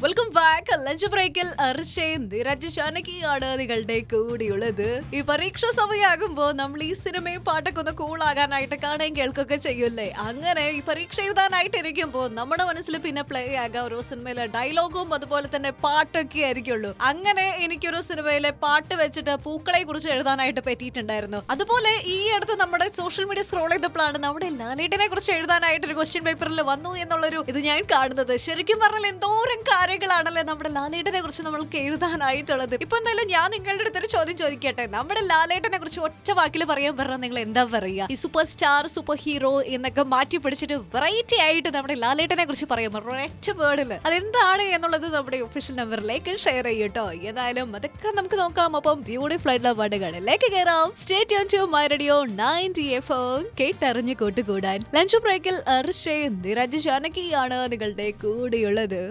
welcome back lunch ബ്രേക്കിൽ അർച്ചയും നിരജ് ജാനകിയാണ് നിങ്ങളുടെ കൂടിയുള്ളത് ഈ പരീക്ഷ സമയമാകുമ്പോ നമ്മൾ ഈ സിനിമയും പാട്ടൊക്കെ ഒന്ന് കൂളാകാനായിട്ട് കാണുകയും കേൾക്കുകയൊക്കെ ചെയ്യൂലേ അങ്ങനെ ഈ പരീക്ഷ എഴുതാനായിട്ട് ഇരിക്കുമ്പോ നമ്മുടെ മനസ്സിൽ പിന്നെ പ്ലേ ആകാം ഓരോ സിനിമയിലെ ഡയലോഗും അതുപോലെ തന്നെ പാട്ടൊക്കെ ആയിരിക്കുള്ളൂ അങ്ങനെ എനിക്കൊരു സിനിമയിലെ പാട്ട് വെച്ചിട്ട് പൂക്കളെ കുറിച്ച് എഴുതാനായിട്ട് പറ്റിയിട്ടുണ്ടായിരുന്നു അതുപോലെ ഈ അടുത്ത് നമ്മുടെ സോഷ്യൽ മീഡിയ സ്ക്രോൾ ചെയ്തപ്പോഴാണ് നമ്മുടെ ലാലേട്ടനെ കുറിച്ച് എഴുതാനായിട്ട് ഒരു ക്വസ്റ്റ്യൻ പേപ്പറിൽ വന്നു എന്നുള്ളൊരു ഇത് ഞാൻ കാണുന്നത് ശരിക്കും പറഞ്ഞാൽ എന്തോരം കാര്യങ്ങളാണല്ലേ നമ്മുടെ ലാലേട്ടനെ കുറിച്ച് നമ്മൾക്ക് എഴുതാനായിട്ടുള്ളത് ഇപ്പൊ എന്തായാലും ഞാൻ നിങ്ങളുടെ അടുത്തൊരു ചോദ്യം ചോദിക്കട്ടെ നമ്മുടെ ലാലേട്ടനെ കുറിച്ച് ഒറ്റ വാക്കിൽ പറയാൻ പറഞ്ഞാൽ നിങ്ങൾ എന്താ പറയുക ഈ സൂപ്പർ സ്റ്റാർ സൂപ്പർ ഹീറോ എന്നൊക്കെ മാറ്റി പിടിച്ചിട്ട് വെറൈറ്റി ആയിട്ട് നമ്മുടെ ലാലേട്ടനെ കുറിച്ച് പറയാൻ പറഞ്ഞു ഒരൊറ്റ വേർഡിൽ അതെന്താണ് എന്നുള്ളത് നമ്മുടെ ഒഫീഷ്യൽ നമ്പറിലേക്ക് ഷെയർ ചെയ്യട്ടോ ഏതായാലും അതൊക്കെ നമുക്ക് നോക്കാം അപ്പം ബ്യൂട്ടിഫുൾ ആയിട്ടുള്ള പാട്ടുകളിലേക്ക് കയറാം state to my radio ninety F കേട്ടറിഞ്ഞ് കൂട്ടുകൂടാൻ ലഞ്ച് ബ്രേക്കിൽ അർഷേ നിരജ് ജാനകിയാണ് നിങ്ങളുടെ കൂടെയുള്ളത്